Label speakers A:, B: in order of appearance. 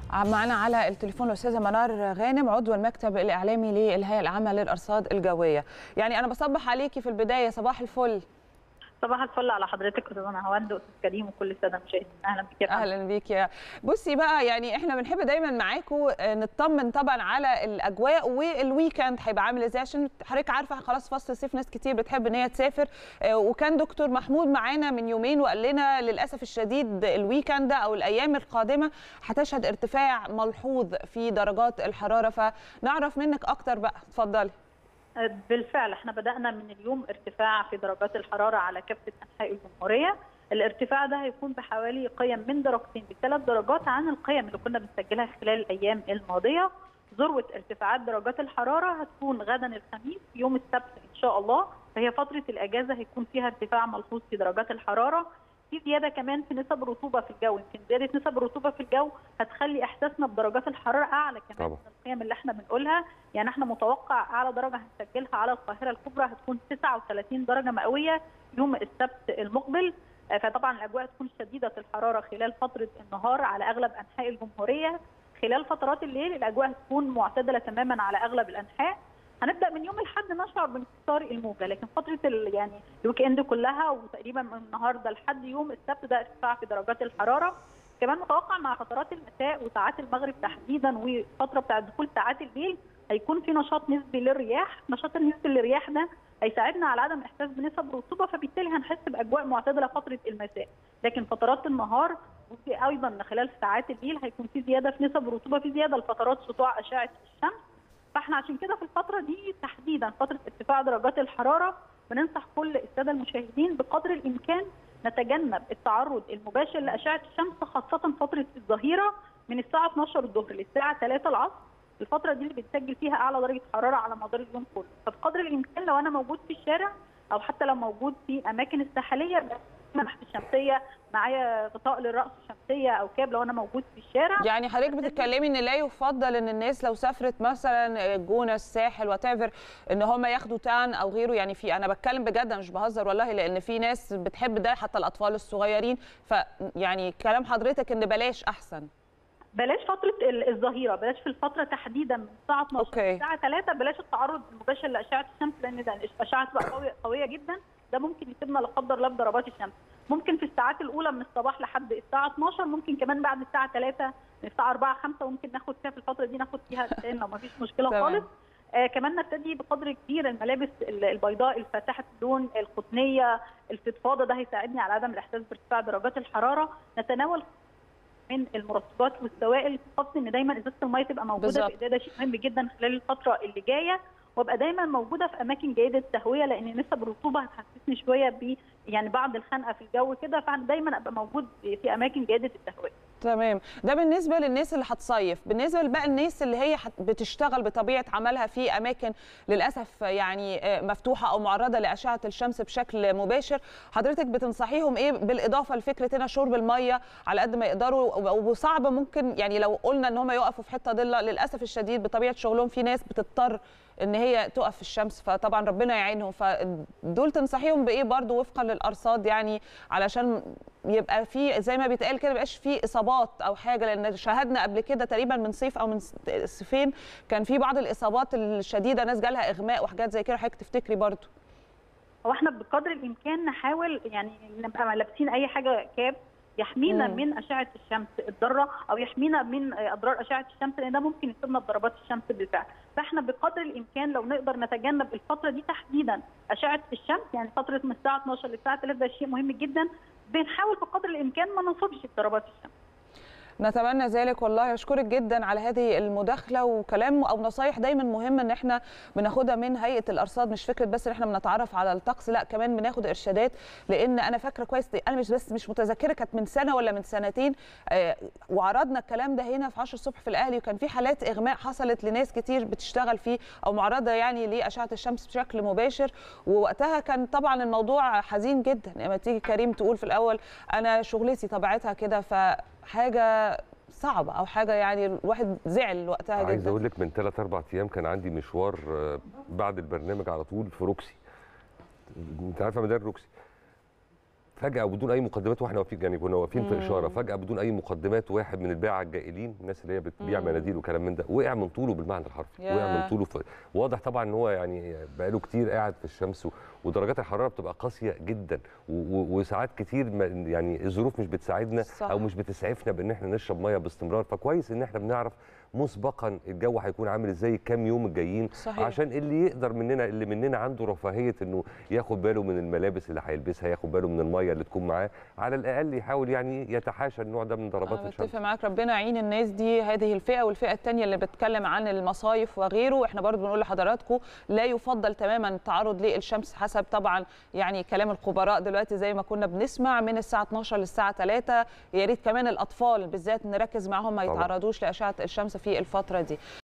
A: معنا على التليفون الاستاذه منار غانم عضو المكتب الاعلامي للهيئه العامه للارصاد الجويه يعني انا بصبح عليكي في البدايه صباح الفل
B: صباح الفل على حضرتك استاذ نهاوند واستاذ كريم وكل الساده المشاهدين اهلا بك يا
A: اهلا بيك يا بصي بقى يعني احنا بنحب دايما معاكم نطمن طبعا على الاجواء والويكند هيبقى عامل ازاي عشان حضرتك عارفه خلاص فصل الصيف ناس كتير بتحب ان هي تسافر وكان دكتور محمود معانا من يومين وقال لنا للاسف الشديد الويكند او الايام القادمه هتشهد ارتفاع ملحوظ في درجات الحراره فنعرف منك اكتر بقى اتفضلي
B: بالفعل احنا بدانا من اليوم ارتفاع في درجات الحراره على كافه انحاء الجمهوريه الارتفاع ده هيكون بحوالي قيم من درجتين بثلاث درجات عن القيم اللي كنا بنسجلها خلال الايام الماضيه ذروه ارتفاعات درجات الحراره هتكون غدا الخميس يوم السبت ان شاء الله فهي فتره الاجازه هيكون فيها ارتفاع ملحوظ في درجات الحراره في زياده كمان في نسب الرطوبه في الجو يمكن زياده نسب الرطوبه في الجو هتخلي احساسنا بدرجات الحراره اعلى كمان طبعا. من القيم اللي احنا بنقولها يعني احنا متوقع اعلى درجه هنسجلها على القاهره الكبرى هتكون 39 درجه مئويه يوم السبت المقبل فطبعا الاجواء هتكون شديده الحراره خلال فتره النهار على اغلب انحاء الجمهوريه خلال فترات الليل الاجواء هتكون معتدله تماما على اغلب الانحاء هنبدا من يوم الاحد نشعر بانكسار الموجه لكن فتره يعني الويك اند كلها وتقريبا من النهارده لحد يوم السبت ده ارتفاع في درجات الحراره كمان متوقع مع فترات المساء وساعات المغرب تحديدا وفتره بتاعه دخول ساعات الليل هيكون في نشاط نسبي للرياح النشاط النسبي للرياح ده هيساعدنا على عدم احساس بنسب رطوبه فبالتالي هنحس باجواء معتدله فتره المساء لكن فترات النهار وفي ايضا خلال ساعات الليل هيكون في زياده في نسب الرطوبه في زياده لفترات سطوع اشعه الشمس فاحنا عشان كده في الفتره دي تحديدا فتره ارتفاع درجات الحراره بننصح كل الساده المشاهدين بقدر الامكان نتجنب التعرض المباشر لاشعه الشمس خاصه فتره الظهيره من الساعه 12 الظهر للساعه 3 العصر الفتره دي اللي بنسجل فيها اعلى درجه حراره على مدار اليوم كله فبقدر الامكان لو انا موجود في الشارع او حتى لو موجود في اماكن الساحليه تحت الشمسيه معايا غطاء للراس شمسيه او كاب لو انا موجود في الشارع
A: يعني حضرتك بتتكلمي ان لا يفضل ان الناس لو سافرت مثلا الجونه الساحل وات ان هم ياخدوا تان او غيره يعني في انا بتكلم بجد انا مش بهزر والله لان في ناس بتحب ده حتى الاطفال الصغيرين فيعني كلام حضرتك ان بلاش احسن
B: بلاش فتره الظهيره بلاش في الفتره تحديدا من الساعه 12
A: أوكي.
B: للساعه 3 بلاش التعرض المباشر لاشعه الشمس لان ده الاشعه تبقى قويه قويه جدا ده ممكن يسيبنا لا قدر الله بضربات الشمس ممكن في الساعات الاولى من الصباح لحد الساعه 12 ممكن كمان بعد الساعه 3 من الساعه 4 5 ممكن ناخد فيها في الفتره دي ناخد فيها تان لو ما فيش مشكله
A: تمام.
B: خالص آه كمان نبتدي بقدر كبير الملابس البيضاء الفاتحه اللون القطنيه الفضفاضه ده هيساعدني على عدم الاحساس بارتفاع درجات الحراره نتناول من المرطبات والسوائل خاصه ان دايما ازازه الميه تبقى موجوده
A: بالظبط.
B: في ده شيء مهم جدا خلال الفتره اللي جايه وابقى دايما موجوده في اماكن جيده التهويه لان نسب الرطوبه هتحسسني شويه ب يعني بعض الخنقه في الجو كده فانا دايما ابقى موجود في اماكن جيده التهويه
A: تمام ده بالنسبه للناس اللي هتصيف بالنسبه بقى الناس اللي هي حت- بتشتغل بطبيعه عملها في اماكن للاسف يعني آه، مفتوحه او معرضه لاشعه الشمس بشكل مباشر حضرتك بتنصحيهم ايه بالاضافه لفكره هنا شرب الميه على قد ما يقدروا وصعب ممكن يعني لو قلنا ان هم يقفوا في حته ضله للاسف الشديد بطبيعه شغلهم في ناس بتضطر ان هي تقف في الشمس فطبعا ربنا يعينهم فدول تنصحيهم بايه برضو وفقا للارصاد يعني علشان يبقى في زي ما بيتقال كده ميبقاش في اصابات او حاجه لان شاهدنا قبل كده تقريبا من صيف او من صيفين كان في بعض الاصابات الشديده ناس جالها اغماء وحاجات زي كده حضرتك تفتكري برضو
B: هو احنا بقدر الامكان نحاول يعني نبقى لابسين اي حاجه كاب يحمينا
A: مم.
B: من اشعه الشمس الضاره او يحمينا من اضرار اشعه الشمس لان ده ممكن يصيبنا بضربات الشمس بالفعل فاحنا بقدر الامكان لو نقدر نتجنب الفتره دي تحديدا اشعه الشمس يعني فتره من الساعه 12 للساعه 3 ده شيء مهم جدا بنحاول بقدر الامكان ما نصيبش بضربات الشمس
A: نتمنى ذلك والله اشكرك جدا على هذه المداخله وكلام او نصايح دايما مهمه ان احنا بناخدها من هيئه الارصاد مش فكره بس ان احنا بنتعرف على الطقس لا كمان بناخد ارشادات لان انا فاكره كويس انا مش بس مش متذكره كانت من سنه ولا من سنتين آه، وعرضنا الكلام ده هنا في 10 الصبح في الاهلي وكان في حالات اغماء حصلت لناس كتير بتشتغل فيه او معرضه يعني لاشعه الشمس بشكل مباشر ووقتها كان طبعا الموضوع حزين جدا لما تيجي كريم تقول في الاول انا شغلتي طبيعتها كده فحاجه صعبه او حاجه يعني الواحد زعل وقتها
C: عايز
A: جدا
C: اقول لك من ثلاث اربع ايام كان عندي مشوار آه، بعد البرنامج على طول في روكسي انت عارفه ميدان روكسي فجاه وبدون اي مقدمات واحنا واقفين يعني كنا واقفين في
A: مم.
C: اشاره فجاه بدون اي مقدمات واحد من الباعه الجائلين الناس اللي هي بتبيع
A: مم.
C: مناديل وكلام من ده وقع من طوله بالمعنى الحرفي
A: ياه.
C: وقع من طوله في واضح طبعا ان هو يعني بقاله كتير قاعد في الشمس و- ودرجات الحراره بتبقى قاسيه جدا و- و- وساعات كتير ما يعني الظروف مش بتساعدنا
A: صح.
C: او مش بتسعفنا بان احنا نشرب ميه باستمرار فكويس ان احنا بنعرف مسبقا الجو هيكون عامل ازاي الكام يوم الجايين
A: صحيح.
C: عشان اللي يقدر مننا اللي مننا عنده رفاهيه انه ياخد باله من الملابس اللي هيلبسها ياخد باله من الميه اللي تكون معاه على الاقل يحاول يعني يتحاشى النوع ده من ضربات
A: أنا
C: الشمس
A: بتفق معاك ربنا يعين الناس دي هذه الفئه والفئه الثانيه اللي بتتكلم عن المصايف وغيره احنا برضو بنقول لحضراتكم لا يفضل تماما التعرض للشمس حسب طبعا يعني كلام الخبراء دلوقتي زي ما كنا بنسمع من الساعه 12 للساعه 3 يا ريت كمان الاطفال بالذات نركز معاهم ما
C: طبعاً.
A: يتعرضوش لاشعه الشمس في الفتره دي